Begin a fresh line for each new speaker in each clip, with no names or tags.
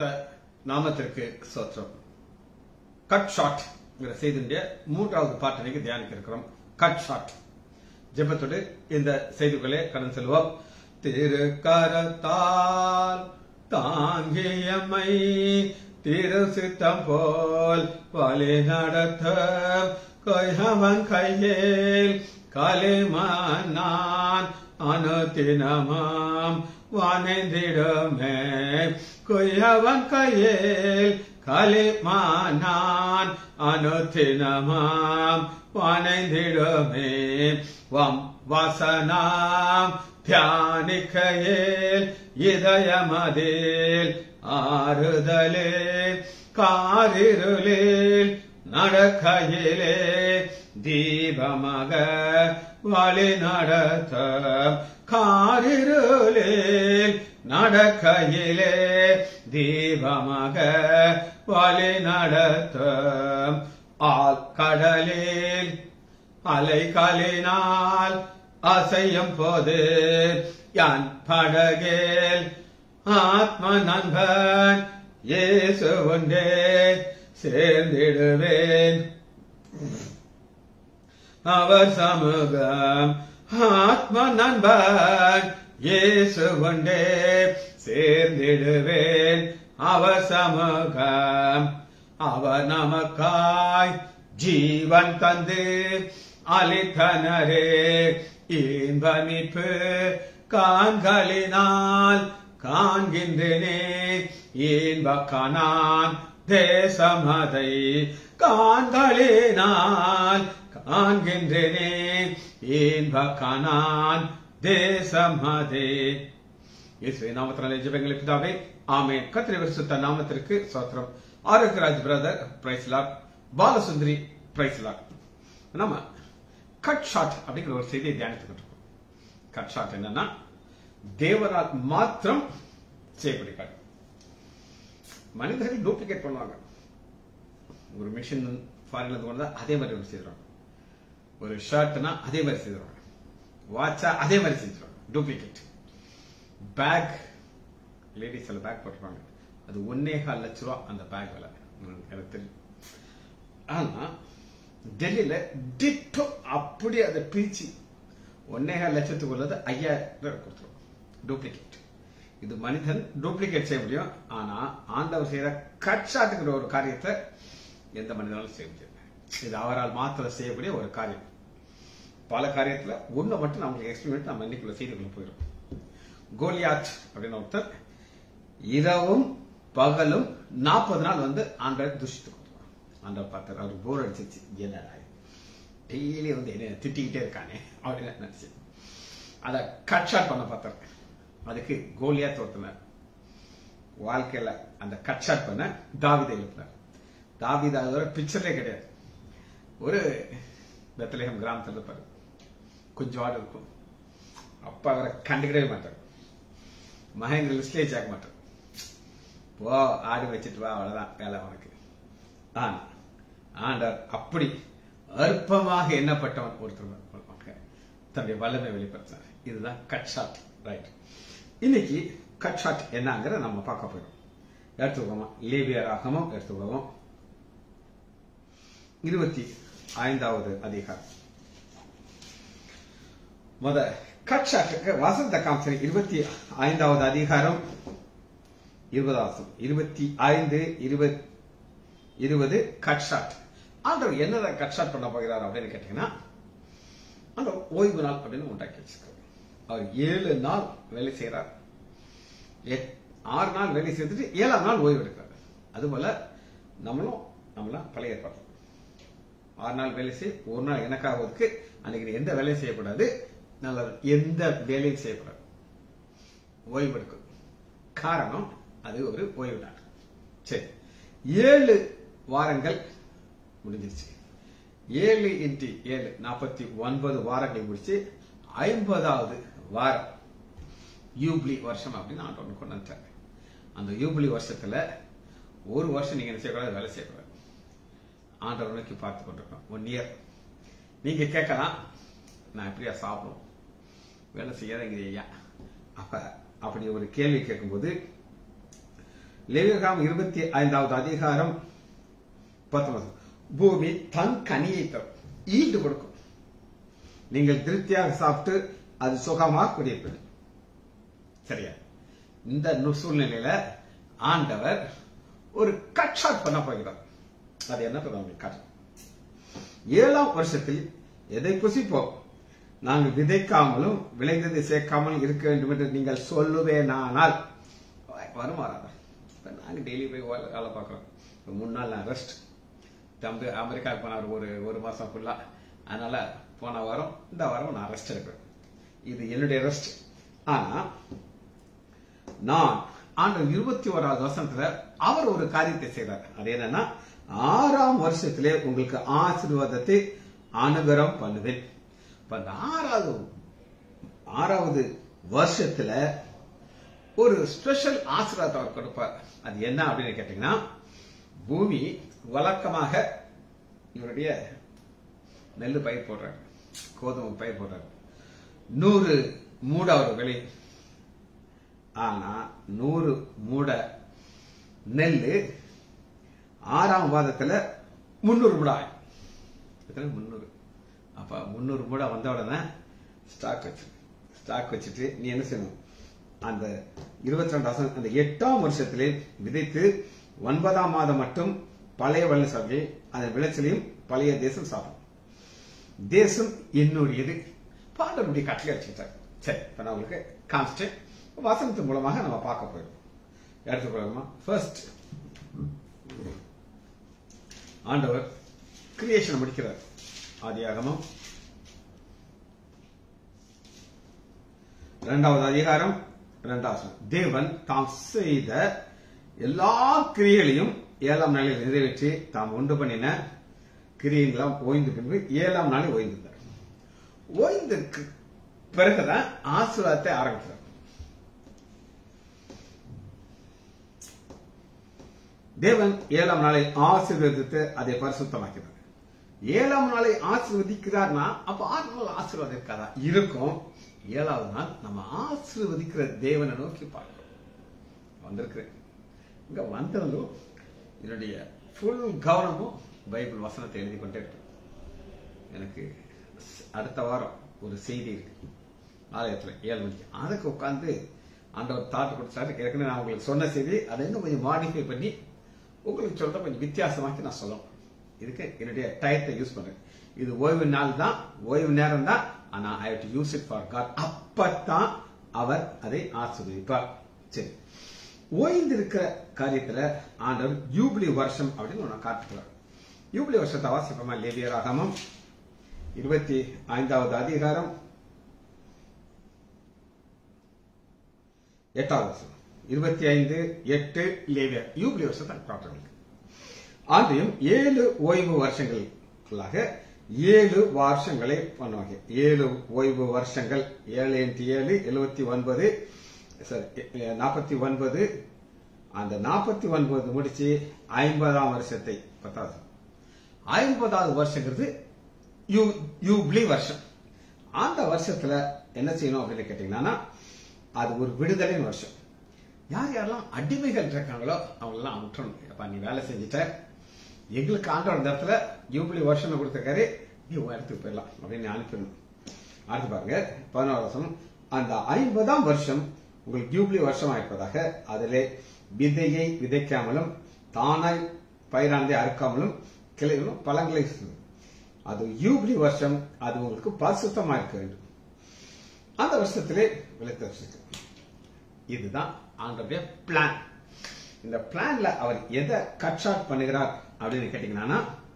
நாமத்திற்கு சோத்திரம் cut shot செய்தியுடைய மூன்றாவது பாட்டு இன்னைக்கு தியானிக்க இருக்கிறோம் கட் ஷாட் ஜெபத்தோடு இந்த செய்திகளே கடந்து செல்வோம் திருக்கரத்தால் தாங்கியம்மை திரு சித்தம் போல் வழி நடத்த கொய்யவன் கையில் களிமான் அனுதினமாம் வானிந்திடுமே கொய்யவன் கையில் களிமானான் அனுதினமாம் வானைந்திடுமே வம் வசனாம் தியானிக்கையில் இதயமதில் ஆறுதலே காரிருளில் நடக்கையிலே தீபமாக வழி நடத்த காரிருளில் நடக்கையிலே தீபமாக வழி நடத்த ஆள் கடலில் அலைகளினால் அசையும் போது யான் படகில் ஆத்ம நண்பன் இயேசு ஒன்றே சேர்ந்திடுவேன் அவர் சமூகம் ஆத்ம நண்பன் இயேசு ஒன்றே சேர்ந்திடுவேன் அவர் சமூகம் அவர் நமக்காய் ஜீவன் தந்து அளித்தனரே இன்பமிப்பு காண்களினால் காண்கின்றனே இன்ப காணான் தேசமதை காண்களினால் காண்கின்றனே இன்ப காணான் தேசமதே இயேசுவின் நாமத்தினாலே ஜெபங்களை பிதாவே ஆமென் கத்திரி வருஷத்த நாமத்திற்கு சோத்திரம் ஆரோக்கியராஜ் பிரதர் பிரைஸ்லாக் பாலசுந்தரி பிரைஸ்லாக் நம்ம கட் ஷாட் அப்படிங்கிற ஒரு செய்தியை தியானித்துக்கிட்டு இருக்கோம் கட் ஷாட் என்னன்னா தேவரால் மாத்திரம் செய்யக்கூடிய காரியம் மனிதர்கள் டூப்ளிகேட் பண்ணுவாங்க ஒரு மிஷின் ஃபாரின்ல இருந்து கொண்டா அதே மாதிரி ஒன்று செய்திருவாங்க ஒரு ஷர்ட்னா அதே மாதிரி செய்திருவாங்க வாட்சா அதே மாதிரி செஞ்சிருவாங்க டூப்ளிகேட் பேக் லேடிஸ் எல்லாம் பேக் போட்டுருவாங்க அது ஒன்னே கால் லட்ச ரூபா அந்த பேக் விலை எனக்கு தெரியும் ஆனா டெல்லியில டிட்டோ அப்படி அதை பிரிச்சு ஒன்னேகால் லட்சத்துக்கு உள்ளது ஐயாயிரம் கொடுத்துரும் டூப்ளிகேட் இது மனிதன் டூப்ளிகேட் செய்ய முடியும் ஆனா ஆண்டவர் செய்யற கட் ஷாட்டுங்கிற ஒரு காரியத்தை எந்த மனிதனாலும் செய்ய முடியாது இது அவரால் மாத்திரம் செய்யக்கூடிய ஒரு காரியம் பல காரியத்துல ஒண்ணு மட்டும் நம்மளுக்கு எக்ஸ்பிரிமெண்ட் நம்ம இன்னைக்குள்ள செய்திக்குள்ள போயிடும் கோலியாத் அப்படின்னு ஒருத்தர் இரவும் பகலும் நாற்பது நாள் வந்து ஆண்டவர் துஷித்து கொடுத்துருவார் ஆண்டவர் பார்த்தார் அவருக்கு போர் அடிச்சிருச்சு என்னடா டெய்லி வந்து என்ன திட்டிக்கிட்டே இருக்கானே அப்படின்னு நினைச்சு அதை கட் ஷாட் பண்ண பார்த்தார் அதுக்கு கோலியாத் ஒருத்தனர் வாழ்க்கையில அந்த கட் ஷாட் பண்ண தாவிதை எழுப்பினார் தாவித அதோட பிக்சரே கிடையாது ஒரு பெத்தலேகம் கிராமத்தில் இருப்பார் கொஞ்சம் ஆடு இருக்கும் அப்பா அவரை கண்டுக்கிடவே மாட்டார் மகேந்திர லிஸ்ட்லேயே சேர்க்க மாட்டார் போ ஆடு வச்சுட்டு வா அவ்வளவுதான் வேலை உனக்கு ஆனா ஆண்டவர் அப்படி அற்பமாக எண்ணப்பட்டவன் ஒருத்தர் தன்னுடைய வல்லமை வெளிப்படுத்தினார் இதுதான் கட் ஷாட் ரைட் இன்னைக்கு கட் ஷாட் என்னங்கிற நம்ம பார்க்க போறோம் எடுத்துக்கோமா லேபியராகமும் எடுத்துக்கோவோம் இருபத்தி ஐந்தாவது அதிகாரம் முத கட் ஷாட்டுக்கு வசந்த காம்சரி இருபத்தி ஐந்தாவது அதிகாரம் இருபதாவது இருபத்தி ஐந்து இருபது இருபது கட் ஷாட் ஆண்டவர் என்னதான் கட் ஷாட் பண்ண போகிறார் அப்படின்னு கேட்டீங்கன்னா அந்த ஓய்வு நாள் அப்படின்னு உண்டாக்கி வச்சிருக்காரு அவர் ஏழு நாள் வேலை செய்யறார் ஆறு நாள் வேலை செய்துட்டு ஏழாம் நாள் ஓய்வு எடுக்கிறார் அதுபோல நம்மளும் நம்மளாம் பழைய ஏற்பாடு ஆறு நாள் வேலை செய் ஒரு நாள் எனக்காவதுக்கு அன்னைக்கு எந்த வேலையும் செய்யக்கூடாது நல்ல எந்த வேலையும் செய்யக்கூடாது ஓய்வு எடுக்கும் காரணம் அது ஒரு ஓய்வு நாள் சரி ஏழு வாரங்கள் முடிஞ்சிருச்சு ஏழு இன்ட்டு ஏழு நாற்பத்தி ஒன்பது வாரங்களை முடிச்சு ஐம்பதாவது வாரம் யூப்ளி வருஷம் அப்படின்னு ஆண்டவன் கொண்டு வந்துட்டாங்க அந்த யூப்ளி வருஷத்துல ஒரு வருஷம் நீங்க என்ன செய்யக்கூடாது வேலை செய்யக்கூடாது ஆண்டவர் நோக்கி பார்த்து கொண்டிருக்கோம் ஒன் இயர் நீங்க கேட்கலாம் நான் எப்படியா சாப்பிடும் வேலை செய்யாதங்க ஐயா அப்ப அப்படி ஒரு கேள்வி கேட்கும்போது லேவியகாம் இருபத்தி ஐந்தாவது அதிகாரம் பத்தொன்பது பூமி தன் கனியை தரும் ஈடு கொடுக்கும் நீங்கள் திருப்தியாக சாப்பிட்டு அது சுகமாக குடியிருப்பீர்கள் சரியா இந்த நு- சூழ்நிலையில ஆண்டவர் ஒரு கட் ஷாட் பண்ண போகிறார் அது என்ன உங்களுக்கு காட்டு ஏழாம் வருஷத்தில் எதை புசிப்போம் நாங்கள் விதைக்காமலும் விளைந்ததை சேர்க்காமலும் இருக்க வேண்டும் என்று நீங்கள் சொல்லுவேனானால் வரும் வராதா இப்ப நாங்க டெய்லி போய் வேலை வேலை பார்க்குறோம் இப்போ மூணு நாள் நான் ரெஸ்ட் தம்பி அமெரிக்காவுக்கு போனார் ஒரு ஒரு மாசம் ஃபுல்லா அதனால போன வாரம் இந்த வாரம் நான் ரெஸ்ட் எடுக்கிறேன் இது என்னுடைய ரெஸ்ட் ஆனா நான் ஆண்டு இருபத்தி ஓராவது வருஷத்துல அவர் ஒரு காரியத்தை செய்றார் அது என்னன்னா ஆறாம் வருஷத்திலே உங்களுக்கு ஆசீர்வாதத்தை அனுகிரம் பண்ணுவேன் இப்ப அந்த ஆறாவது ஆறாவது வருஷத்துல ஒரு ஸ்பெஷல் ஆசீர்வாதத்தை அவர் கொடுப்பார் அது என்ன அப்படின்னு கேட்டீங்கன்னா பூமி வழக்கமாக இவருடைய நெல் பயிர் போடுறாரு கோதுமை பயிர் போடுறாரு நூறு மூட அவர் விலை ஆனா நூறு மூட நெல்லு ஆறாம் மாதத்துல முன்னூறு மூட ஆகும் எத்தனை முன்னூறு அப்ப முன்னூறு மூட வந்த உடனே ஸ்டாக் வச்சு ஸ்டாக் வச்சுட்டு நீ என்ன செய்யணும் அந்த இருபத்தி ரெண்டாம் அந்த எட்டாம் வருஷத்திலே விதைத்து ஒன்பதாம் மாதம் மட்டும் பழைய வெள்ள சாப்பிட்டு அதன் விளைச்சலையும் பழைய தேசம் சாப்பிடும் தேசம் என்னுடையது பாண்டவருடைய கட்டளை வச்சுக்கிட்டார் சரி இப்ப நான் உங்களுக்கு காமிச்சிட்டேன் வசனத்தின் மூலமாக நம்ம பார்க்க போயிடும் எடுத்துக்கொள்ளலாமா ஃபர்ஸ்ட் ஆண்டவர் கிரியேஷன் முடிக்கிறார் ஆதியாகமம் இரண்டாவது அதிகாரம் இரண்டாவது வசனம். தேவன் தாம் செய்த எல்லா கிரியைகளையும் ஏழாம் நாளில் நிறைவேற்றி தாம் உண்டு பண்ணின கிரியைகளாம் ஓய்ந்த பின்பு ஏழாம் நாளில் ஓய்ந்திருந்தார் ஓய்ந்ததுக்கு பிறகுதான் ஆசீர்வாதத்தை ஆரம்பிக்கிறார் தேவன் ஏழாம் நாளை ஆசீர்வதித்து அதை பரிசுத்தமாக்கிறார் ஏழாம் நாளை ஆசீர்வதிக்கிறார்னா அப்ப ஆறு நாள் ஆசீர்வாதம் இருக்காதா இருக்கும் ஏழாவது நாள் நம்ம ஆசீர்வதிக்கிற தேவனை நோக்கி பார்க்கிறோம் வந்திருக்கிறேன் இங்க வந்ததும் என்னுடைய ஃபுல் கவனமும் பைபிள் வசனத்தை எழுதி கொண்டே இருக்கு எனக்கு அடுத்த வாரம் ஒரு செய்தி இருக்கு ஆலயத்துல ஏழு மணிக்கு அதுக்கு உட்கார்ந்து ஆண்டவர் தாட்டு கொடுத்தாரு ஏற்கனவே நான் உங்களுக்கு சொன்ன செய்தி அதை இன்னும் கொஞ்சம் மாடிஃபை பண்ணி உங்களுக்கு சொல்றத கொஞ்சம் வித்தியாசமாக்கி நான் சொல்லணும் இதுக்கு என்னுடைய டயத்தை யூஸ் பண்றேன் இது ஓய்வு நாள் தான் ஓய்வு நேரம் தான் ஆனா I do use it for God அப்பத்தான் அவர் அதை ஆசீர்வதிப்பார் சரி ஓய்ந்திருக்கிற காரியத்துல ஆண்டவர் யூபிலி வருஷம் அப்படின்னு ஒண்ணு காட்டுகிறார் யூபிலி வருஷத்தை வாசிப்போமா லேவியராகமம் இருபத்தி ஐந்தாவது அதிகாரம் எட்டாவது வருஷம் இருபத்தி ஐந்து எட்டு லேவியர் யூபிலி வருஷத்தை காட்டுறாங்க ஆண்டையும் ஏழு ஓய்வு வருஷங்களுக்குள்ளாக ஏழு வருஷங்களை பண்ணுவாங்க ஏழு ஓய்வு வருஷங்கள் ஏழு இன்ட்டு ஏழு எழுபத்தி ஒன்பது சரி நாற்பத்தி ஒன்பது அந்த நாற்பத்தி ஒன்பது முடிச்சு ஐம்பதாம் வருஷத்தை பத்தாவது ஐம்பதாவது வருஷங்கிறது யூ யூப்ளி வருஷம் அந்த வருஷத்துல என்ன செய்யணும் அப்படின்னு கேட்டீங்கன்னா அது ஒரு விடுதலையின் வருஷம் யார் யாரெல்லாம் அடிமைகள் இருக்காங்களோ அவங்களெல்லாம் விட்டுறணும் அப்ப நீ வேலை செஞ்சுட்ட எங்களுக்கு ஆண்டவர் இந்த இடத்துல யூபிலி வருஷம் கொடுத்துருக்காரு நீ உன் இடத்துக்கு போயிடலாம் அப்படின்னு நீ அனுப்பிடணும் அடுத்து பாருங்க பதினோரு வருஷம் அந்த ஐம்பதாம் வருஷம் உங்களுக்கு யூபிலி வருஷம் இருப்பதாக அதிலே விதையை விதைக்காமலும் தானாய் பயிரானதை அறுக்காமலும் கிளைகளும் பழங்களை அது யூபிலி வருஷம் அது உங்களுக்கு பரிசுத்தமா இருக்க வேண்டும் அந்த வருஷத்திலே விளைத்த வருஷத்துக்கு இதுதான் ஆண்டருடைய பிளான் இந்த பிளான்ல அவர் எதை கட் ஷார்ட் பண்ணுகிறார் அப்படின்னு கேட்டீங்கன்னா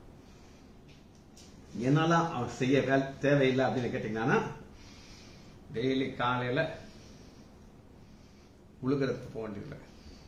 என்னால அவன் செய்ய வேலை தேவையில்லை அப்படின்னு கேட்டீங்கன்னா டெய்லி காலையில உழுகிறதுக்கு போக வேண்டியதில்லை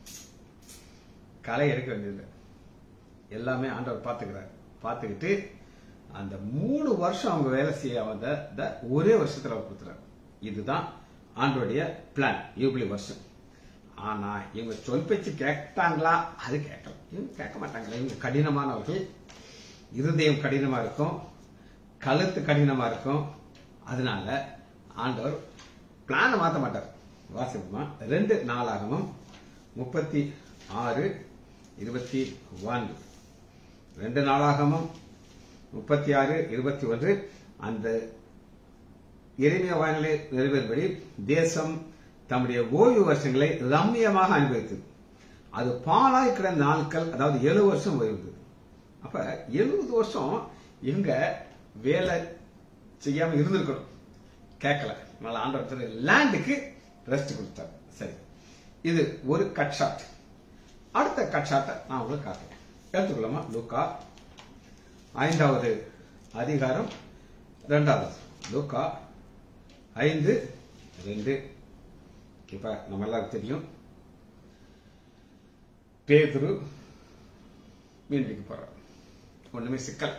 களை எடுக்க வேண்டியதில்லை எல்லாமே ஆண்டவர் பார்த்துக்கிறார் பார்த்துக்கிட்டு அந்த மூணு வருஷம் அவங்க வேலை செய்ய வந்த இந்த ஒரே வருஷத்துல அவர் கொடுத்துறாரு இதுதான் ஆண்டோடைய பிளான் யூபிலி வருஷம் ஆனா இவங்க சொல் பேச்சு கேட்டாங்களா அது கேட்கல இவங்க கேட்க மாட்டாங்களா இவங்க கடினமானவர்கள் இருதயம் கடினமா இருக்கும் கழுத்து கடினமா இருக்கும் அதனால ஆண்டவர் பிளான மாத்த மாட்டார் வாசிப்போமா ரெண்டு நாளாகவும் முப்பத்தி ஆறு இருபத்தி ஒன்று ரெண்டு நாளாகமும் முப்பத்தி ஆறு இருபத்தி ஒன்று அந்த இறைமைய வானிலை நிறைவேறுபடி தேசம் தம்முடைய ஓய்வு வருஷங்களை ரம்மியமாக அனுபவித்தது அது பாலாய் கிடந்த நாட்கள் அதாவது ஏழு வருஷம் ஓய்வு அப்ப எழுபது வருஷம் இவங்க வேலை செய்யாம இருந்திருக்கணும் கேட்கல நல்லா ஆண்டவர் லேண்டுக்கு ரெஸ்ட் கொடுத்தார் சரி இது ஒரு கட் ஷாட் அடுத்த கட் ஷாட்டை நான் உங்களுக்கு காட்டுறேன் எடுத்துக்கொள்ளாமா லூக்கா ஐந்தாவது அதிகாரம் ரெண்டாவது லூக்கா ஐந்து ரெண்டு இப்ப நம்ம எல்லாருக்கும் தெரியும் பேதுரு மீன் பிடிக்க போறார் ஒண்ணுமே சிக்கல்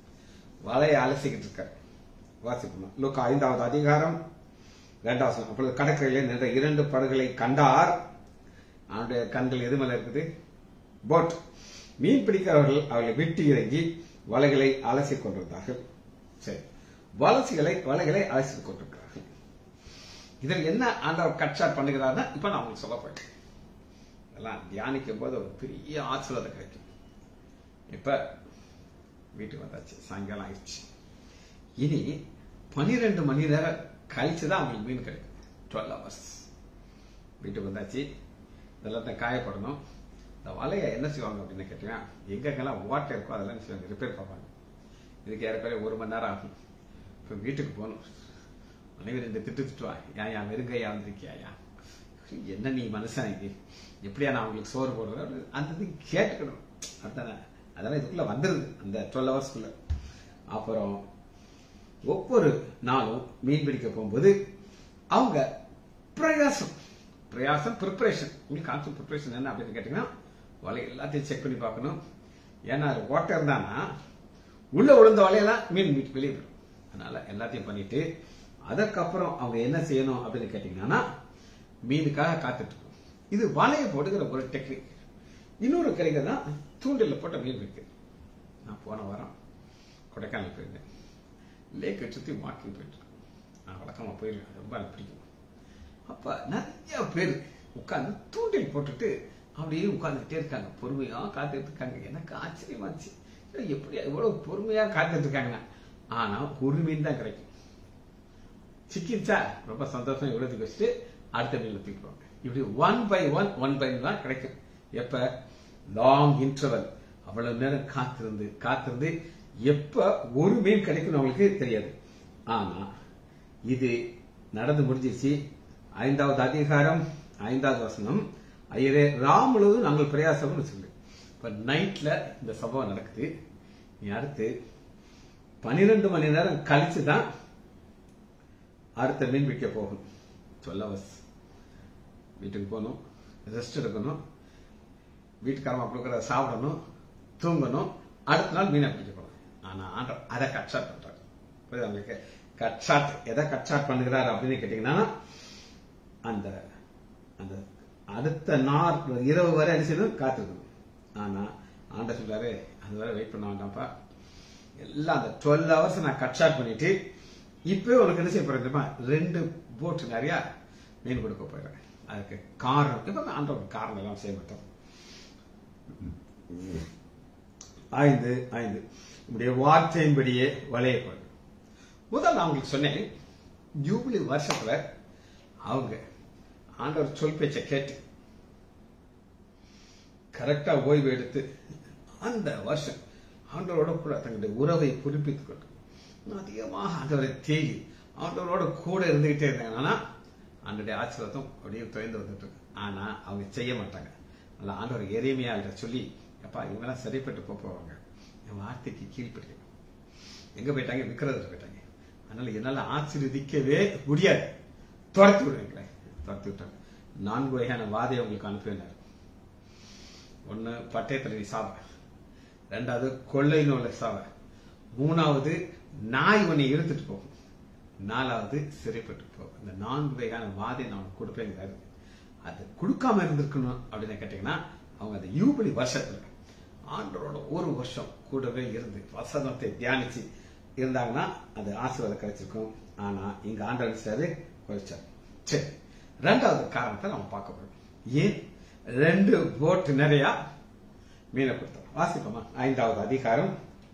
வலையை அலசிக்கிட்டு இருக்கார் வாசிக்கணும் லூக்கா ஐந்தாவது அதிகாரம் இரண்டாவது வசனம். அப்பொழுது கடற்கரையிலே நின்ற இரண்டு படகுகளை கண்டார் அவனுடைய கண்கள் எது மேல இருக்குது போட் மீன் பிடிக்கிறவர்கள் அவர்களை விட்டு இறங்கி வலைகளை அலசிக் கொண்டிருந்தார்கள் சரி வலசிகளை வலைகளை அலசிக் கொண்டிருக்கிறார்கள் இதில் என்ன ஆண்டவர் கட்சாட் பண்ணுகிறார்னா இப்ப நான் உங்களுக்கு சொல்ல போறேன் இதெல்லாம் தியானிக்கும் போது ஒரு பெரிய ஆசீர்வாதம் கிடைக்கும் இப்ப வீட்டுக்கு வந்தாச்சு சாயங்காலம் ஆயிடுச்சு இனி பன்னிரெண்டு மணி நேரம் கழிச்சு தான் அவங்களுக்கு மீன் கிடைக்கும் டுவெல் ஹவர்ஸ் வீட்டுக்கு வந்தாச்சு இதெல்லாம் தான் காயப்படணும் இந்த வலையை என்ன செய்வாங்க அப்படின்னு கேட்டீங்கன்னா எங்கெங்கெல்லாம் வாட்டர் இருக்கோ அதெல்லாம் என்ன செய்வாங்க ரிப்பேர் பார்ப்பாங்க இதுக்கு ஏறக்குறைய ஒரு மணி நேரம் ஆகும் இப்போ வீட்டுக்கு போகணும் மனைவி ரெண்டு திட்டு திட்டுவா ஏன் ஏன் வெறுங்கையா வந்திருக்கியா என்ன நீ மனுஷன் இது எப்படியா நான் உங்களுக்கு சோறு போடுறது அப்படின்னு அந்த இது கேட்டுக்கணும் அதுதானே அதெல்லாம் இதுக்குள்ள வந்துருது அந்த டுவெல் ஹவர்ஸ்க்குள்ள அப்புறம் ஒவ்வொரு நாளும் மீன் பிடிக்க போகும்போது அவங்க பிரயாசம் பிரயாசம் ப்ரிப்பரேஷன் உங்களுக்கு கான்செப்ட் ப்ரிப்பரேஷன் என்ன அப்படின்னு கேட்டீங்கன்னா வலை எல்லாத்தையும் செக் பண்ணி பார்க்கணும் ஏன்னா அது வாட்டர் தானா உள்ள விழுந்த வலையெல்லாம் மீன் மீட் வெளியே போயிடும் அதனால எல்லாத்தையும் பண்ணிட்டு அதற்கப்புறம் அவங்க என்ன செய்யணும் அப்படின்னு கேட்டீங்கன்னா மீனுக்காக காத்துட்டு இருக்கணும் இது வலையை போட்டுக்கிற ஒரு டெக்னிக் இன்னொரு கிடைக்க தான் தூண்டில போட்ட மீன் இருக்கு நான் போன வாரம் கொடைக்கானல் போயிருந்தேன் லேக்கை சுற்றி வாக்கிங் போயிட்டு இருக்கேன். நான் வழக்கமாக போயிருக்கேன் ரொம்ப எனக்கு பிடிக்கும் அப்ப நிறைய பேர் உட்கார்ந்து தூண்டில் போட்டுட்டு அப்படியே உட்கார்ந்துட்டே இருக்காங்க பொறுமையா காத்துட்டு இருக்காங்க எனக்கு ஆச்சரியமா இருந்துச்சு இது எப்படி இவ்வளவு பொறுமையா காத்துட்டு இருக்காங்க ஆனா ஒரு மீன் தான் கிடைக்கும் சிக்கிச்சா ரொம்ப சந்தோஷம் இவ்வளவுக்கு வச்சுட்டு அடுத்த மீன்ல தூக்கிடுவாங்க இப்படி one by one one by தான் கிடைக்கும் எப்ப லாங் இன்டர்வல் அவ்வளவு நேரம் காத்திருந்து காத்திருந்து எப்ப ஒரு மீன் கிடைக்கும் அவங்களுக்கு தெரியாது ஆனா இது நடந்து முடிஞ்சிருச்சு ஐந்தாவது அதிகாரம் ஐந்தாவது வசனம் ஐயரே ராம் முழுவதும் நாங்கள் பிரயாசம்னு சொல்லு இப்ப நைட்ல இந்த சம்பவம் நடக்குது நீ அடுத்து பன்னிரெண்டு மணி நேரம் கழிச்சு தான் அடுத்த மீன் பிடிக்க போகணும் சொல்லவஸ் வீட்டுக்கு போகணும் ரெஸ்ட் எடுக்கணும் வீட்டுக்காரமா கொடுக்குறத சாப்பிடணும் தூங்கணும் அடுத்த நாள் மீனை பிடிக்க போகணும் ஆனா ஆண்டவர் அதை கட்சாட் பண்றாரு புரியுதா உங்களுக்கு கட்சாட் எதை கட்சாட் பண்ணுகிறார் அப்படின்னு கேட்டீங்கன்னா அந்த அந்த அடுத்த நாள் இரவு வரை என்ன செய்யணும் காத்திருக்கணும் ஆனா ஆண்ட சொல்றாரு அது வரை வெயிட் பண்ண வேண்டாம்ப்பா எல்லாம் அந்த டுவெல் ஹவர்ஸ் நான் கட் ஷாட் பண்ணிட்டு இப்பவே உனக்கு என்ன செய்ய போறேன் தெரியுமா ரெண்டு போட் நிறைய மீன் கொடுக்க போயிடுறேன் அதுக்கு காரணம் இப்ப ஆண்ட ஒரு காரணம் எல்லாம் செய்ய மாட்டோம் ஐந்து ஐந்து இப்படிய வார்த்தையின்படியே வளைய கொண்டு முதல் நான் உங்களுக்கு சொன்னேன் ஜூபிலி வருஷத்துல அவங்க ஆண்டவர் சொல் பேச்சை கேட்டு கரெக்டா ஓய்வு எடுத்து அந்த வருஷம் ஆண்டவரோட கூட தங்களுடைய உறவை புதுப்பித்துக் கொண்டு இன்னும் அதிகமாக ஆண்டவரை தேடி ஆண்டவரோட கூட இருந்துகிட்டே இருந்தாங்கன்னா ஆண்டுடைய ஆசீர்வாதம் அப்படியே தொய்ந்து வந்துட்டு இருக்கு ஆனா அவங்க செய்ய மாட்டாங்க அதனால ஆண்டவர் எளிமையா சொல்லி அப்பா இவங்கெல்லாம் சரிப்பட்டு போக போவாங்க என் வார்த்தைக்கு கீழ்ப்படியும் எங்க போயிட்டாங்க விக்ரதர் போயிட்டாங்க அதனால என்னால ஆசீர்வதிக்கவே முடியாது துரத்தி விடுவீங்களேன் துரத்தி விட்டாங்க நான்கு வகையான வாதையை உங்களுக்கு அனுப்பினார் ஒன்னு பட்டயத்துல நீ சாவ ரெண்டாவது கொள்ளை நூலை சாவ மூணாவது நாய் உன்னை இழுத்துட்டு போகும் நாலாவது சிறைப்பட்டு போகும் இந்த நான்கு வகையான வாதை நான் உனக்கு கொடுப்பேங்கிறாரு அது கொடுக்காம இருந்திருக்கணும் அப்படின்னு கேட்டீங்கன்னா அவங்க அந்த யூபிலி வருஷத்துல ஆண்டரோட ஒரு வருஷம் கூடவே இருந்து வசனத்தை தியானிச்சு இருந்தாங்கன்னா அது ஆசீர்வாதம் கிடைச்சிருக்கும் ஆனா இங்க ஆண்டவர் சாரு குறைச்சார் சரி ரெண்டாவது காரணத்தை நம்ம பார்க்க போறோம் ஏன் ரெண்டு போட் நிறைய மீனை கொடுத்தார் வாசிப்போமா ஐந்தாவது அதிகாரம்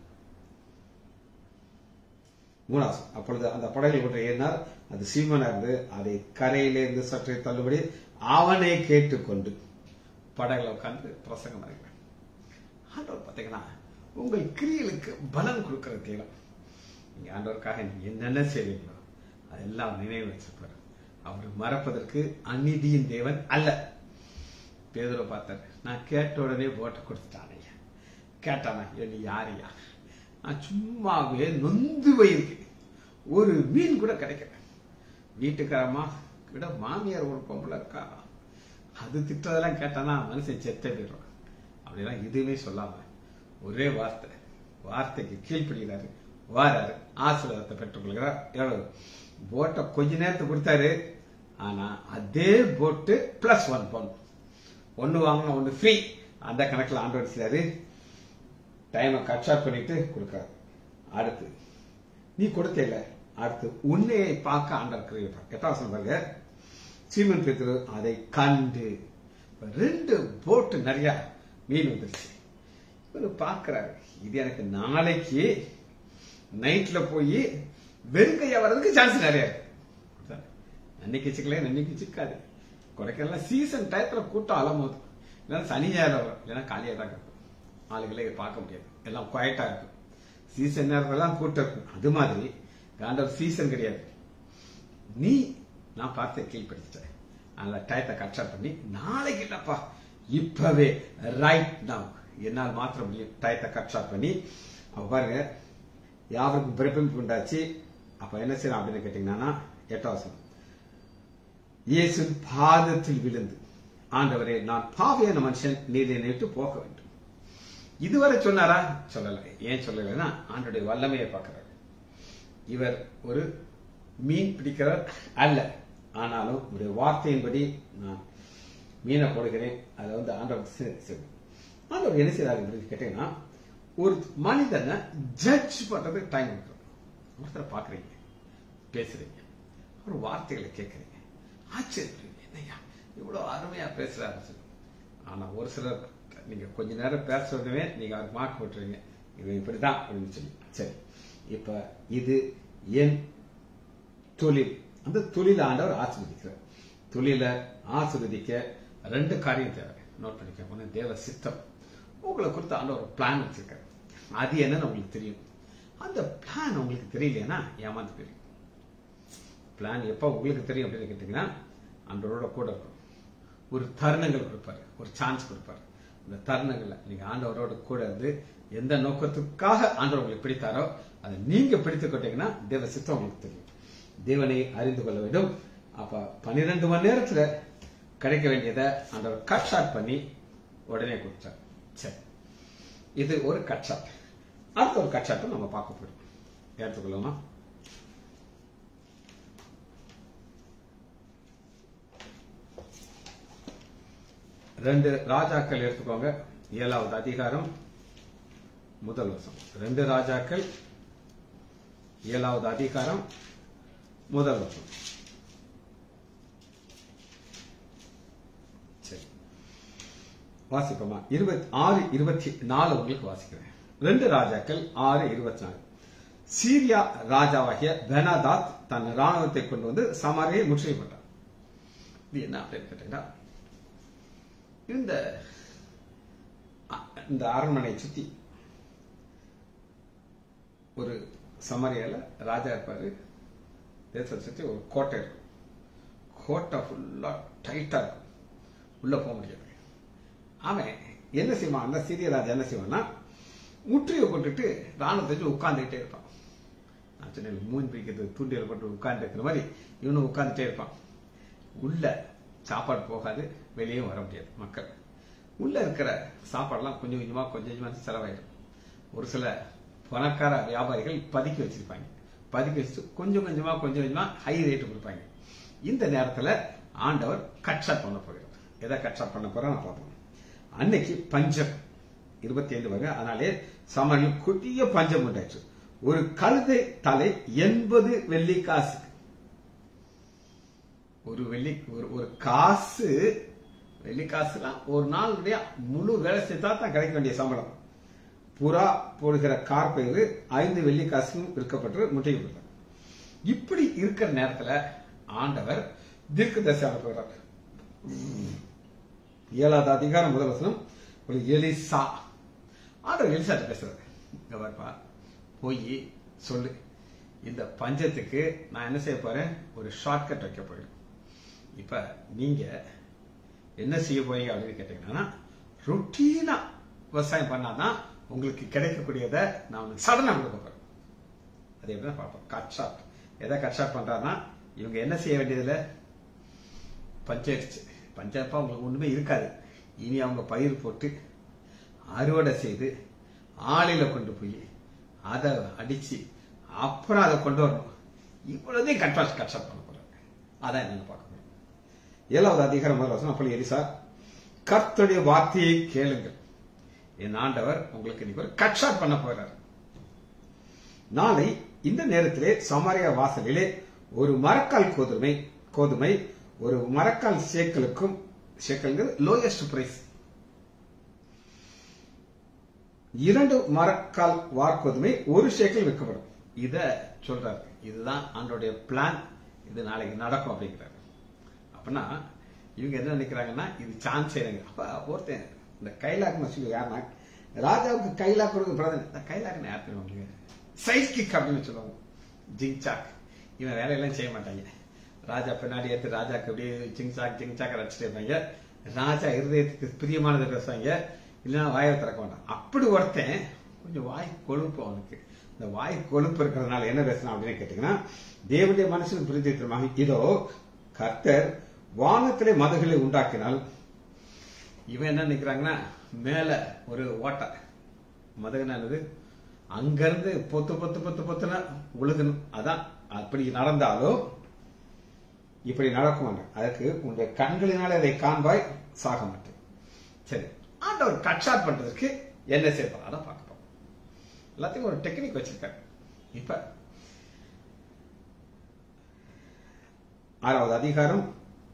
மூணாவது அப்பொழுது அந்த படகில் ஒன்று ஏறினார் அது சீமனா இருந்து அதை கரையிலிருந்து சற்றே தள்ளுபடி அவனை கேட்டுக்கொண்டு படகுல உட்கார்ந்து பிரசங்கம் பண்ணிக்கிறேன் ஆண்டவர் பாத்தீங்கன்னா உங்கள் கிரியலுக்கு பலன் கொடுக்கிற தேவை நீங்க ஆண்டவருக்காக நீங்க என்னென்ன செய்வீங்களோ அதெல்லாம் நினைவு வச்சிருப்பாரு அவர் மறப்பதற்கு அநீதியின் தேவன் அல்ல பேதுரை பார்த்தாரு நான் கேட்ட உடனே போட்டை கொடுத்துட்டான் ஐயா கேட்டானா நீ யாரையா நான் சும்மாவே நொந்து போயிருக்கேன் ஒரு மீன் கூட கிடைக்கல வீட்டுக்காரமா விட மாமியார் ஒரு பொம்பளை இருக்கா அது திட்டதெல்லாம் கேட்டானா மனுஷன் செத்த போயிடுவான் அப்படிலாம் எதுவுமே சொல்லாம ஒரே வார்த்தை வார்த்தைக்கு கீழ்ப்படுகிறாரு வாராரு ஆசீர்வாதத்தை பெற்றுக்கொள்கிறார் எவ்வளவு போட்டை கொஞ்ச நேரத்துக்கு கொடுத்தாரு ஆனா அதே போட்டு பிளஸ் ஒன் பொன் ஒன்னு வாங்கினா ஒன்னு ஃப்ரீ அந்த கணக்குல ஆண்டவர் செய்யாரு டைமை கட் ஷார்ட் பண்ணிட்டு கொடுக்காரு அடுத்து நீ கொடுத்தேல அடுத்து உன்னையை பார்க்க ஆண்டவர் கிரியப்பார் எட்டாம் வசனம் பாருங்க சீமன் பேத்துரு அதை கண்டு ரெண்டு போட்டு நிறைய மீன் வந்துருச்சு இவரு பார்க்கிறாரு இது எனக்கு நாளைக்கு நைட்ல போய் வெறுங்கையா வர்றதுக்கு சான்ஸ் நிறைய இருக்கு அன்னைக்கு சிக்கல அன்னைக்கு சிக்காது கொடைக்கானல் சீசன் டயத்துல கூட்டம் அலமோது இல்லைன்னா சனி ஞாயிறு வரும் இல்லைன்னா காலியா தான் இருக்கும் ஆளுகளே பார்க்க முடியாது எல்லாம் குவாய்ட்டா இருக்கும் சீசன் நேரத்துலாம் கூட்டம் இருக்கும் அது மாதிரி காண்டவர் சீசன் கிடையாது நீ நான் பார்த்து கீழ்படுத்திட்டேன் அதனால டயத்தை கட்சா பண்ணி நாளைக்கு இல்லப்பா இப்பவே ரைட் நவ் என்னால் மாத்திர முடியும் டயத்தை கட்சா பண்ணி அப்ப பாருங்க யாருக்கும் பிறப்பிப்பு உண்டாச்சு அப்ப என்ன செய்யலாம் அப்படின்னு கேட்டீங்கன்னா எட்டாம் வசனம் இயேசு பாதத்தில் விழுந்து ஆண்டவரே நான் பாவியான மனுஷன் நீரை விட்டு போக வேண்டும் இதுவரை சொன்னாரா சொல்லல ஏன் சொல்லலைன்னா ஆண்டுடைய வல்லமையை பார்க்கிறார் இவர் ஒரு மீன் பிடிக்கிறவர் அல்ல ஆனாலும் உடைய வார்த்தையின்படி நான் மீனை போடுகிறேன் அதை வந்து ஆண்டவர் செய்யும் ஆண்டவர் என்ன செய்யறாரு அப்படின்னு கேட்டீங்கன்னா ஒரு மனிதனை ஜட்ஜ் பண்றதுக்கு டைம் கொடுக்குறோம் ஒருத்தரை பாக்குறீங்க பேசுறீங்க ஒரு வார்த்தைகளை கேட்கறீங்க ஆச்சரியப்படுறீங்க என்னையா இவ்வளவு அருமையா பேசுறாரு ஆனா ஒரு சிலர் நீங்க கொஞ்ச நேரம் பேச உடனே நீங்க அவருக்கு மார்க் போட்டுருவீங்க இவன் இப்படிதான் அப்படின்னு சொல்லி சரி இப்ப இது என் தொழில் அந்த தொழில ஆண்டவர் ஆசிர்வதிக்கிறார் தொழில ஆசிர்வதிக்க ரெண்டு காரியம் தேவை நோட் பண்ணிக்க ஒண்ணு தேவ சித்தம் உங்களை குறித்து ஆண்டவர் ஒரு பிளான் வச்சிருக்காரு அது என்னன்னு உங்களுக்கு தெரியும் அந்த பிளான் உங்களுக்கு தெரியலையா ஏமாந்து போயிருக்கு பிளான் எப்ப உங்களுக்கு தெரியும் அப்படின்னு கேட்டீங்கன்னா ஆண்டவரோட கூட இருக்கும் ஒரு தருணங்கள் கொடுப்பாரு ஒரு சான்ஸ் கொடுப்பாரு இந்த தருணங்கள்ல நீங்க ஆண்டவரோட கூட இருந்து எந்த நோக்கத்துக்காக ஆண்டவர் உங்களுக்கு பிடித்தாரோ அதை நீங்க பிடித்துக் கொண்டீங்கன்னா தேவ சித்தம் உங்களுக்கு தெரியும் தேவனை அறிந்து கொள்ள வேண்டும் அப்ப பன்னிரெண்டு மணி நேரத்துல கிடைக்க வேண்டியதை ஆண்டவர் கட் ஷாட் பண்ணி உடனே கொடுத்தார் சரி இது ஒரு கட் ஷாட் அடுத்த ஒரு கட் ஷாட்டும் நம்ம பார்க்க போறோம் எடுத்துக்கொள்ளுமா ரெண்டு ராஜாக்கள் எடுத்துக்கோங்க ஏழாவது அதிகாரம் முதல் வருஷம் ரெண்டு ராஜாக்கள் ஏழாவது அதிகாரம் முதல் வருஷம் சரி வாசிப்போமா இருபத்தி ஆறு இருபத்தி நாலு உங்களுக்கு வாசிக்கிறேன் ரெண்டு ராஜாக்கள் ஆறு இருபத்தி நாலு சீரியா ராஜாவாகிய பெனாதாத் தன் ராணுவத்தை கொண்டு வந்து சமாரியை முற்றுகைப்பட்டார் இது என்ன அப்படின்னு கேட்டீங்கன்னா இந்த இந்த அரண்மனையை சுத்தி ஒரு சமரியால ராஜா இருப்பாரு தேசத்தை சுத்தி ஒரு கோட்டை இருக்கும் கோட்டை ஃபுல்லா டைட்டா இருக்கும் உள்ள போக முடியாது அவன் என்ன செய்வான் அந்த சிறிய ராஜா என்ன செய்வான்னா முற்றியை போட்டுட்டு ராணுவத்தை உட்கார்ந்துகிட்டே இருப்பான் நான் சொன்னேன் மூன் பிடிக்கிறது தூண்டியல் போட்டு உட்கார்ந்து இருக்கிற மாதிரி இவனும் உட்கார்ந்துட்டே இருப்பான் உள்ள சாப்பாடு போகாது வெளியே வர முடியாது மக்கள் உள்ள இருக்கிற சாப்பாடெல்லாம் கொஞ்சம் கொஞ்சமா கொஞ்சம் கொஞ்சமா செலவாயிடும் ஒரு சில பணக்கார வியாபாரிகள் பதுக்கி வச்சிருப்பாங்க பதுக்கி வச்சுட்டு கொஞ்சம் கொஞ்சமா கொஞ்சம் கொஞ்சமா ஹை ரேட்டு கொடுப்பாங்க இந்த நேரத்துல ஆண்டவர் கட்ஷாட் பண்ண போகிறார் எதை கட்ஷாட் பண்ண போறோம் பார்ப்போம் அன்னைக்கு பஞ்சம் இருபத்தி ஏழு வகை அதனாலே சமரில் கொடிய பஞ்சம் உண்டாச்சு ஒரு கழுதை தலை எண்பது வெள்ளி காசு ஒரு வெள்ளி ஒரு ஒரு காசு வெள்ளிக்காசுலாம் ஒரு நாளுடைய முழு வேலை செய்தா தான் கிடைக்க வேண்டிய சம்பளம் புறா போடுகிற கார் பயிர் ஐந்து வெள்ளிக்காசுக்கும் விற்கப்பட்டு முட்டையிடுறார் இப்படி இருக்கிற நேரத்துல ஆண்டவர் தீர்க்க தரிசி அனுப்புகிறார் ஏழாவது அதிகாரம் முதல் வசனம் ஒரு எலிசா ஆண்டவர் எலிசாட்ட பேசுறாரு இங்க பாருப்பா போய் சொல்லு இந்த பஞ்சத்துக்கு நான் என்ன செய்ய போறேன் ஒரு ஷார்ட்கட் வைக்க போறேன் இப்ப நீங்க என்ன செய்ய போறீங்க அப்படின்னு கேட்டீங்கன்னா ருட்டீனா விவசாயம் பண்ணாதான் உங்களுக்கு கிடைக்கக்கூடியதை நான் உங்களுக்கு சடனா கொடுக்க போறேன் அது எப்படிதான் பார்ப்போம் கட் ஷாட் எதை கட் ஷாட் பண்றாருன்னா இவங்க என்ன செய்ய வேண்டியதுல பஞ்சாயத்து பஞ்சாயப்பா உங்களுக்கு ஒண்ணுமே இருக்காது இனி அவங்க பயிர் போட்டு அறுவடை செய்து ஆலையில கொண்டு போய் அதை அடிச்சு அப்புறம் அதை கொண்டு வரணும் இவ்வளவுதையும் கட் கட் ஷாட் பண்ண போறாங்க அதான் என்னன்னு பார்க்க போறோம் ஏழாவது அதிகாரம் முதல் வசனம் அப்படி எலிசா கர்த்தருடைய வார்த்தையை கேளுங்கள் என் ஆண்டவர் உங்களுக்கு இன்னைக்கு ஒரு கட் ஷாட் பண்ண போறார் நாளை இந்த நேரத்திலே சமாரியா வாசலிலே ஒரு மரக்கால் கோதுமை கோதுமை ஒரு மரக்கால் சேக்கலுக்கும் சேக்கல்ங்கிறது லோயஸ்ட் பிரைஸ் இரண்டு மரக்கால் வார்கோதுமை ஒரு சேக்கல் விற்கப்படும் இத சொல்றாரு இதுதான் ஆண்டோடைய பிளான் இது நாளைக்கு நடக்கும் அப்படிங்கிறாரு அப்படின்னா இவங்க என்ன நினைக்கிறாங்கன்னா இது சான்ஸ் இல்லைங்க அப்ப ஒருத்தன் இந்த கைலாக் மசூல் யாருன்னா ராஜாவுக்கு கைலாக் கொடுக்க பிரதன் இந்த கைலாக்னு யார் தெரியும் சைஸ் கிக் அப்படின்னு சொல்லுவாங்க ஜிங்சாக் இவன் வேலையெல்லாம் செய்ய மாட்டாங்க ராஜா பின்னாடி எடுத்து ராஜாக்கு அப்படியே ஜிங்சாக் ஜிங்சாக் அடிச்சுட்டு இருப்பாங்க ராஜா இருதயத்துக்கு பிரியமானதை பேசுவாங்க இல்லைன்னா வாயை திறக்க மாட்டான் அப்படி ஒருத்தன் கொஞ்சம் வாய் கொழுப்பு அவனுக்கு இந்த வாய் கொழுப்பு இருக்கிறதுனால என்ன பேசணும் அப்படின்னு கேட்டீங்கன்னா தேவனுடைய மனசுக்கு புரிஞ்சிருக்கிறமாக இதோ கர்த்தர் வானத்திலே மதகளை உண்டாக்கினால் இவன் என்ன நினைக்கிறாங்கன்னா மேல ஒரு ஓட்டை மதகுனானது அங்கிருந்து பொத்து பொத்து பொத்து பொத்துனா உழுகணும் அதான் அப்படி நடந்தாலும் இப்படி நடக்கும் அதற்கு உன்னுடைய கண்களினாலே அதை காண்பாய் சாக மாட்டேன் சரி ஆண்டவர் கட்சாட் பண்றதுக்கு என்ன செய்யலாம் அதான் பார்க்க போறோம் எல்லாத்தையும் ஒரு டெக்னிக் வச்சிருக்காரு இப்ப ஆறாவது அதிகாரம்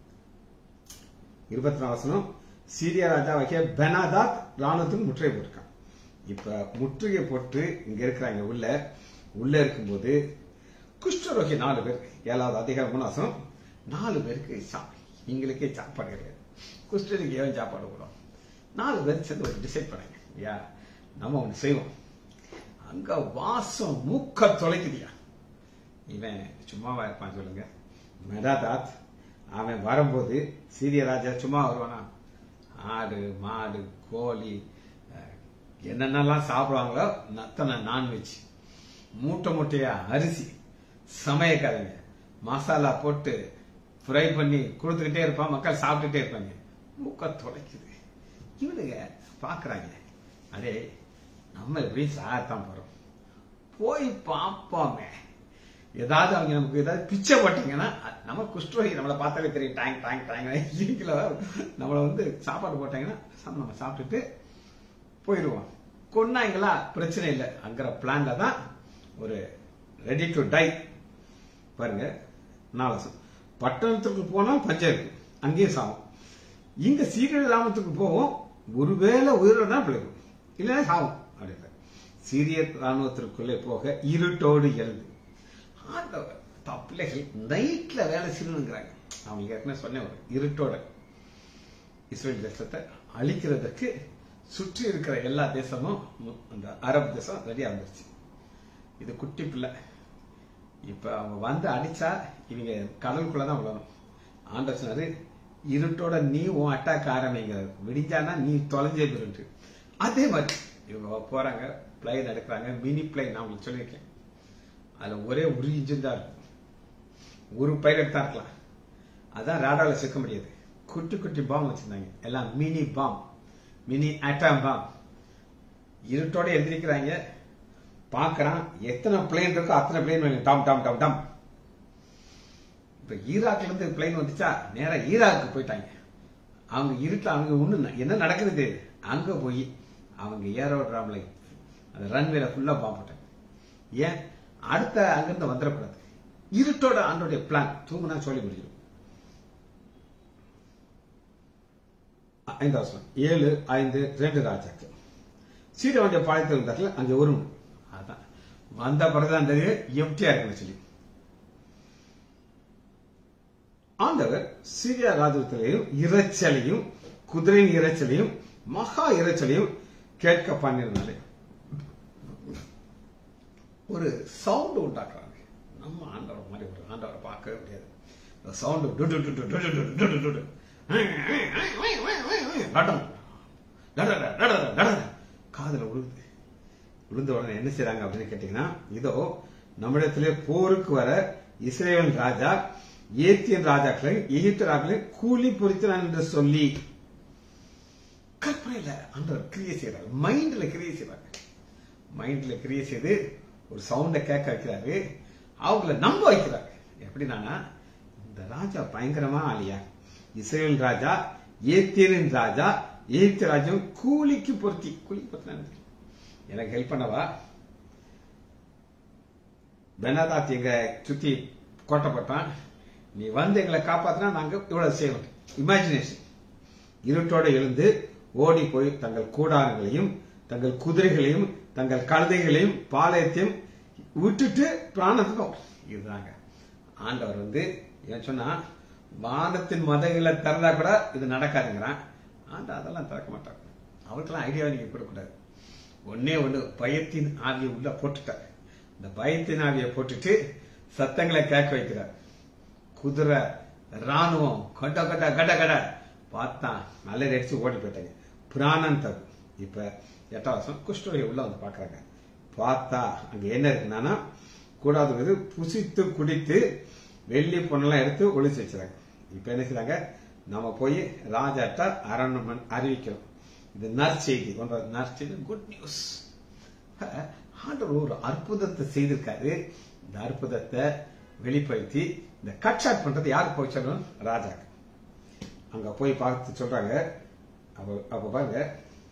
இருபத்தி நாலு வசனம் சீரியா ராஜாவாகிய பெனாதாத் ராணுவத்துக்கு முற்றுகை போட்டிருக்கான் இப்ப முற்றுகை போட்டு இங்க இருக்கிறாங்க உள்ள உள்ள இருக்கும்போது குஷ்டரோகி நாலு பேர் ஏழாவது அதிகாரம் மூணு வசனம் நாலு பேருக்கு சா- எங்களுக்கே சாப்பாடு கிடையாது குஷ்டருக்கு ஏன் சாப்பாடு போடும் நாலு பேர் சேர்ந்து ஒரு டிசைட் பண்ணாங்க ஐயா நம்ம ஒன்று செய்வோம் அங்க வாசம் மூக்க தொலைக்குதியா இவன் சும்மாவா இருப்பான் சொல்லுங்க மெடாதாத் அவன் வரும்போது சீரிய ராஜா சும்மா வருவானா ஆடு மாடு கோழி அஹ், என்னென்னலாம் சாப்பிடுவாங்களோ நத்தனை நான்வெஜ் மூட்டை மூட்டையா அரிசி சமயக்காரங்க மசாலா போட்டு ஃப்ரை பண்ணி கொடுத்துக்கிட்டே இருப்பான் மக்கள் சாப்பிட்டுட்டே இருப்பாங்க மூக்க தொலைக்குது இவனுங்க பாக்குறாங்க அடே நம்ம எப்படி சாகத்தான் போறோம் போய் பார்ப்போமே ஏதாவது அவங்க நமக்கு ஏதாவது பிச்சை போட்டீங்கன்னா நம்ம குஷ்டரோகி நம்மளை பார்த்தாலே தெரியும் டேங்க் டேங்க் டேங்க் இல்லைங்களா நம்மளை வந்து சாப்பாடு போட்டாங்கன்னா சாப்பிட்டு நம்ம சாப்பிட்டுட்டு போயிடுவோம் கொன்னாங்களா பிரச்சனை இல்லை அங்கிற பிளான்ல தான் ஒரு ரெடி டு டை பாருங்க நாலசம் பட்டணத்துக்கு போனால் பஞ்சம் இருக்கு அங்கேயும் சாவும் இங்க சீரிய ராமத்துக்கு போவோம் ஒருவேளை உயிரோட தான் பிழைக்கும் இல்லைன்னா சாவும் அப்படின்ற சீரிய ராணுவத்திற்குள்ளே போக இருட்டோடு எழுது ஆண்டவர் த- பிள்ளைகள் நைட்ல வேலை செய்யணுங்கிறாங்க அவங்க ஏற்கனவே சொன்னேன் ஒரு இருட்டோட இஸ்ரேல் தேசத்தை அழிக்கிறதுக்கு சுற்றி இருக்கிற எல்லா தேசமும் மு- அந்த அரபு தேசம் ரெடியா வந்துருச்சு இது குட்டி பிள்ளை இப்ப அவங்க வந்து அடிச்சா இவங்க கடலுக்குள்ளதான் விழணும் ஆண்டவர் சொன்னாரு இருட்டோட நீ உன் அட்டாக் ஆரம்பிங்கிறாரு விடிஞ்சானா நீ தொலைஞ்சே போயிரு அதே மாதிரி இவங்க போறாங்க பிளைன் எடுக்கிறாங்க மினி பிளைன் நான் உங்களுக்கு சொல்லியிருக்கேன் அதுல ஒரே ஒரு இன்ஜின் தான் இருக்கும் ஒரு பைலட் தான் இருக்கலாம் அதான் ராடால சிக்க முடியாது குட்டி குட்டி பாம் வச்சிருந்தாங்க எல்லாம் mini bomb mini atom bomb இருட்டோட எந்திரிக்கிறாங்க பார்க்கறான் எத்தனை பிளேன் இருக்கோ அத்தனை பிளேன் வேணும் டாம் டாம் டாம் டாம் இப்ப ஈராக்ல இருந்து பிளேன் வந்துச்சா நேரா ஈராக்கு போயிட்டாங்க அவங்க இருட்டுல அவங்க ஒண்ணு என்ன நடக்குது தெரியுது. அங்க போய் அவங்க ஏரோட்ராம்ல அந்த ரன்வேல ஃபுல்லா பாம்பு போட்டாங்க ஏன் அடுத்த அங்கிருந்து வந்துடக்கூடாது இருட்டோட ஆண்டோடைய பிளான் தூங்குனா சொல்லி முடிஞ்சிடும் ஐந்தாவது வசனம் ஏழு ஐந்து ரெண்டு ராஜாக்கள் சீரவண்டிய பாளையத்தில் இருந்தார்கள் அங்கே ஒரு அதான் வந்த பிறகுதான் தெரியும் எம்டியா இருக்குன்னு சொல்லி ஆண்டவர் சீரியா ராஜ்யத்திலையும் இரைச்சலையும் குதிரையின் இரைச்சலையும் மகா இரைச்சலையும் கேட்க பண்ணிருந்தாலே ஒரு சவுண்ட் உண்டாக்குறாங்க நம்ம ஆண்டவர் மாதிரி ஒரு ஆண்டவரை பார்க்கவே முடியாது சவுண்ட் காதுல விழுது விழுந்த உடனே என்ன செய்றாங்க அப்படின்னு கேட்டீங்கன்னா இதோ நம்மிடத்திலே போருக்கு வர இஸ்ரேல் ராஜா ஏத்தியன் ராஜாக்களை எகிப்து ராஜாக்களை கூலி பொறித்தான் என்று சொல்லி கற்பனையில அந்த கிரியை செய்யறாரு மைண்ட்ல கிரியை செய்யறாங்க மைண்ட்ல கிரியை செய்து ஒரு சவுண்ட கேட்க வைக்கிறாரு அவங்கள நம்ப வைக்கிறாரு எப்படின்னா இந்த ராஜா பயங்கரமா ஆலியா இஸ்ரேல் ராஜா ஏத்தியனின் ராஜா எகிப்து ராஜ்யம் கூலிக்கு பொருத்தி கூலிக்கு பொருத்தி எனக்கு ஹெல்ப் பண்ணவா பெனாதாத் எங்க சுத்தி கோட்டப்பட்டான் நீ வந்து எங்களை காப்பாத்தினா நாங்க இவ்வளவு செய்யணும் இமேஜினேஷன் இருட்டோட எழுந்து ஓடி போய் தங்கள் கூடாரங்களையும் தங்கள் குதிரைகளையும் தங்கள் கழுதைகளையும் பாளையத்தையும் விட்டுட்டு பிராணத்துக்கும் இதுதாங்க ஆண்டவர் வந்து ஏன் சொன்னா வானத்தின் மதங்களை திறந்தா கூட இது நடக்காதுங்கிறான் ஆண்டா அதெல்லாம் திறக்க மாட்டாங்க அவருக்கெல்லாம் ஐடியாவை நீங்க கொடுக்கூடாது ஒன்னே ஒண்ணு பயத்தின் ஆவியை உள்ள போட்டுட்டார் இந்த பயத்தின் ஆவியை போட்டுட்டு சத்தங்களை கேட்க வைக்கிறார் குதிரை ராணுவம் கட்ட கட்ட கட கட பார்த்தா நல்ல அடிச்சு ஓடி போயிட்டாங்க பிராணம் தரும் இப்ப எட்டாம் வருஷம் குஷ்டோடைய உள்ள வந்து பாக்குறாங்க பார்த்தா அங்க என்ன இருக்குன்னா கூடாது புசித்து குடித்து வெள்ளி பொண்ணெல்லாம் எடுத்து ஒளிச்சு வச்சுறாங்க இப்ப என்ன செய்றாங்க நம்ம போய் ராஜாட்ட அரண்மன் அறிவிக்கிறோம் இது நற்செய்தி ஒன்ற நற்செய்தி குட் நியூஸ் ஆண்டவர் ஒரு அற்புதத்தை செய்திருக்காரு இந்த அற்புதத்தை வெளிப்படுத்தி இந்த கட் ஷாட் பண்றது யாருக்கு போய் சொல்லணும் ராஜாக்கு அங்க போய் பார்த்து சொல்றாங்க அப்ப அப்ப பாருங்க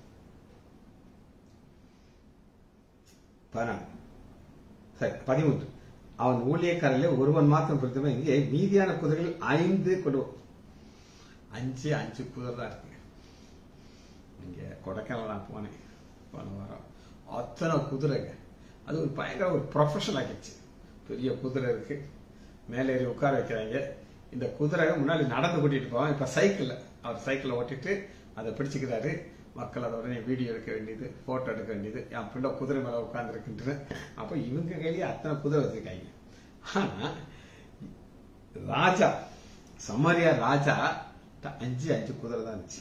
பதினாலு சரி பதிமூன்று அவன் ஊழியக்காரில் ஒருவன் மாத்திரம் பொறுத்தவரை இங்கே மீதியான குதிரைகள் ஐந்து கொடு அஞ்சு அஞ்சு குதிரை தான் இருக்குங்க இங்க கொடைக்கானல் நான் போனேன் போன வாரம் அத்தனை குதிரைங்க அது ஒரு பயங்கர ஒரு ப்ரொஃபஷனல் ஆகிடுச்சு பெரிய குதிரை இருக்கு மேலே ஏறி உட்கார வைக்கிறாங்க இந்த குதிரை முன்னாடி நடந்து கூட்டிட்டு போவான் இப்ப சைக்கிள்ல அவர் சைக்கிளை ஓட்டிட்டு அதை பிடிச்சுக்கிறாரு மக்கள் அதை உடனே வீடியோ எடுக்க வேண்டியது போட்டோ எடுக்க வேண்டியது என் பிள்ளை குதிரை மேல உட்கார்ந்துருக்குன்ட்டு அப்ப இவங்க கையிலேயே அத்தனை குதிரை வச்சிருக்காங்க ஆனா ராஜா சமரியா ராஜா அஞ்சு அஞ்சு குதிரை தான் இருந்துச்சு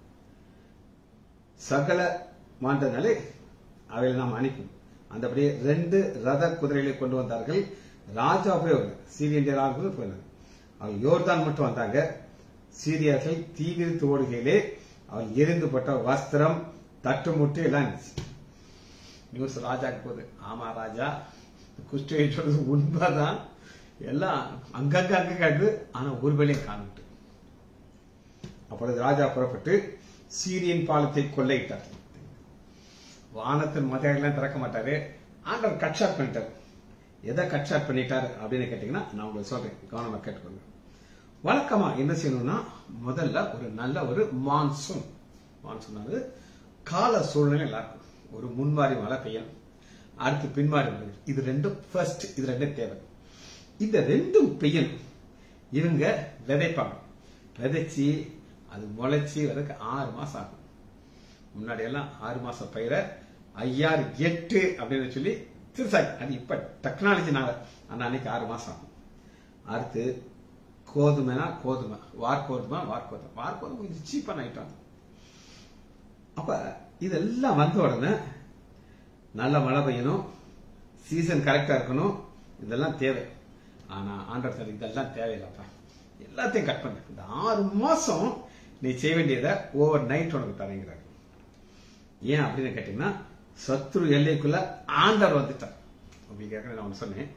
சகல மாண்டனாலே அவைகளை நாம் அனுப்பி அந்தபடியே ரெண்டு ரத குதிரைகளை கொண்டு வந்தார்கள் ராஜா போய் வரல சீரியன் ராஜா போயினாங்க அவங்க யோர்தான் மட்டும் வந்தாங்க சீரியார்கள் தீவிரித்து ஓடுகையிலே அவள் எரிந்துபட்ட வஸ்திரம் தட்டு முட்டு எல்லாம் இருந்துச்சு நியூஸ் ராஜாக்கு போகுது ஆமா ராஜா குஷ்டி சொல்றது உண்மைதான் எல்லாம் அங்கங்க அங்க காட்டுது ஆனா ஒரு வேலையும் காணுட்டு அப்பொழுது ராஜா புறப்பட்டு சீரியன் பாலத்தை கொள்ளையிட்டார் வானத்தின் மதையெல்லாம் திறக்க மாட்டாரு ஆண்டவர் கட் ஷாட் பண்ணிட்டார் எதை கட் ஷாட் பண்ணிட்டார் அப்படின்னு கேட்டீங்கன்னா நான் உங்களுக்கு சொல்றேன் கவனமா கேட்டுக்கோங்க வழக்கமா என்ன செய்யணும்னா முதல்ல ஒரு நல்ல ஒரு மான்சூன் மான்சூன் கால சூழ்நிலை நல்லா இருக்கும் ஒரு முன்மாறி மழை பெய்யணும் அடுத்து பின்மாறி மழை இது ரெண்டும் ஃபர்ஸ்ட் இது ரெண்டும் தேவை இந்த ரெண்டும் பெய்யணும் இவங்க விதைப்பாங்க விதைச்சு அது முளைச்சி வரதுக்கு ஆறு மாசம் ஆகும் முன்னாடி எல்லாம் ஆறு மாசம் பயிரை ஐயாறு எட்டு அப்படின்னு சொல்லி திருசாய் அது இப்ப டெக்னாலஜினால ஆனா அன்னைக்கு ஆறு மாசம் ஆகும் அடுத்து கோதுமைனா கோதுமை வார்கோதுமை வார்கோதுமை வார்கோதுமை கொஞ்சம் சீப்பான ஐட்டம் அப்ப இதெல்லாம் வந்த உடனே நல்ல மழை பெய்யணும் சீசன் கரெக்டா இருக்கணும் இதெல்லாம் தேவை ஆனா ஆண்டர் சார் இதெல்லாம் தேவையில்லப்பா எல்லாத்தையும் கட் பண்ண இந்த ஆறு மாசம் நீ செய்ய வேண்டியதை ஓவர் நைட் உனக்கு தரங்கிறார் ஏன் அப்படின்னு கேட்டீங்கன்னா சத்ரு எல்லைக்குள்ள ஆண்டவர் வந்துட்டார் உங்களுக்கு ஏற்கனவே நான் சொன்னேன்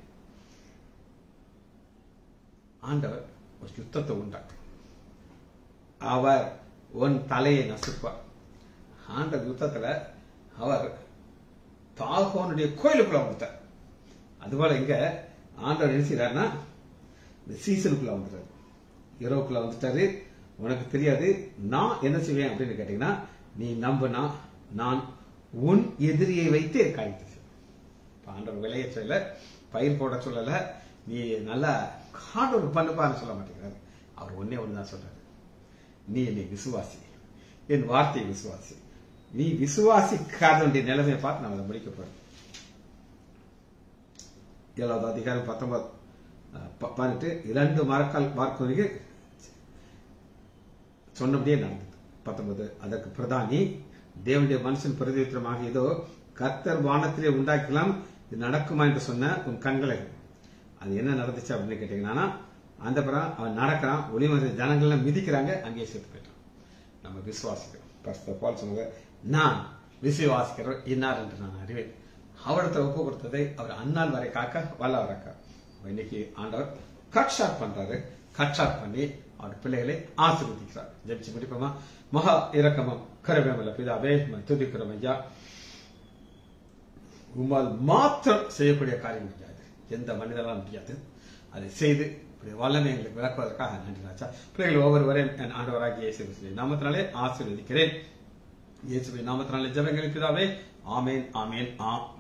ஆண்டவர் ஒரு யுத்தத்தை உண்டார் அவர் உன் தலையை நசுப்பார் ஆண்டவர் யுத்தத்துல அவர் தாகோனுடைய கோயிலுக்குள்ள வந்துட்டார் அதுபோல இங்க ஆண்டவர் என்ன செய்யறாருன்னா இந்த சீசனுக்குள்ள வந்துட்டாரு இரவுக்குள்ள வந்துட்டாரு உனக்கு தெரியாது நான் என்ன செய்வேன் அப்படின்னு கேட்டீங்கன்னா நீ நம்புனா நான் உன் எதிரியை வைத்து என் காரியத்தை செய்வேன் இப்ப ஆண்டவர் விளைய சொல்ல பயிர் போட சொல்லல நீ நல்லா ஆண்டவர் பண்ணுப்பான்னு சொல்ல மாட்டேங்கிறாரு அவர் ஒன்னே ஒண்ணுதான் சொல்றாரு நீ என்னை விசுவாசி என் வார்த்தையை விசுவாசி நீ விசுவாசிக்காத வேண்டிய நிலைமையை பார்த்து நான் அதை முடிக்க போறேன் ஏழாவது அதிகாரம் பத்தொன்பது அஹ், ப- பதினெட்டு இரண்டு மரக்கால் பார்க்கவர்கள் சொன்னபடியே நடந்தது பத்தொன்பது அதற்கு பிரதானி தேவனுடைய மனுஷன் பிரதித்திரமாக ஏதோ கர்த்தர் வானத்திலே உண்டாக்கலாம் இது நடக்குமா என்று சொன்ன உன் கண்களை அது என்ன நடந்துச்சு அப்படின்னு கேட்டீங்கன்னா அந்த பிறகு அவன் நடக்கிறான் ஒளிமறை ஜனங்கள்லாம் மிதிக்கிறாங்க அங்கேயே செத்து போயிட்டான் நம்ம விசுவாசிக்கிறோம் பரிசுத்த பால் சொன்னாங்க நான் விசுவாசிக்கிறோம் இன்னார் என்று நான் அறிவேன் அவரிடத்துல ஒப்பு கொடுத்ததை அவர் அந்நாள் வரை காக்க வல்லவராக்கா இன்னைக்கு ஆண்டவர் கட் ஷாட் பண்றாரு கட் ஷாட் பண்ணி அவர் பிள்ளைகளை ஆசீர்வதிக்கிறார் ஜெபிச்சு முடிப்போமா மகா இரக்கமம் கருவேமல பிதாவே உம்மை துதிக்கிறோம் ஐயா உம்மால் மாத்திரம் செய்யக்கூடிய காரியம் முடியாது எந்த மனிதனாலும் முடியாது அதை செய்து இப்படி வல்லமை எங்களுக்கு விளக்குவதற்காக நன்றி ராஜா பிள்ளைகள் ஒவ்வொருவரையும் என் ஆண்டவராகிய இயேசு கிறிஸ்துவின் நாமத்தினாலே ஆசீர்வதிக்கிறேன் இயேசுவின் நாமத்தினாலே ஜெபங்களுக்கு பிதாவே ஆமேன் ஆமேன் ஆ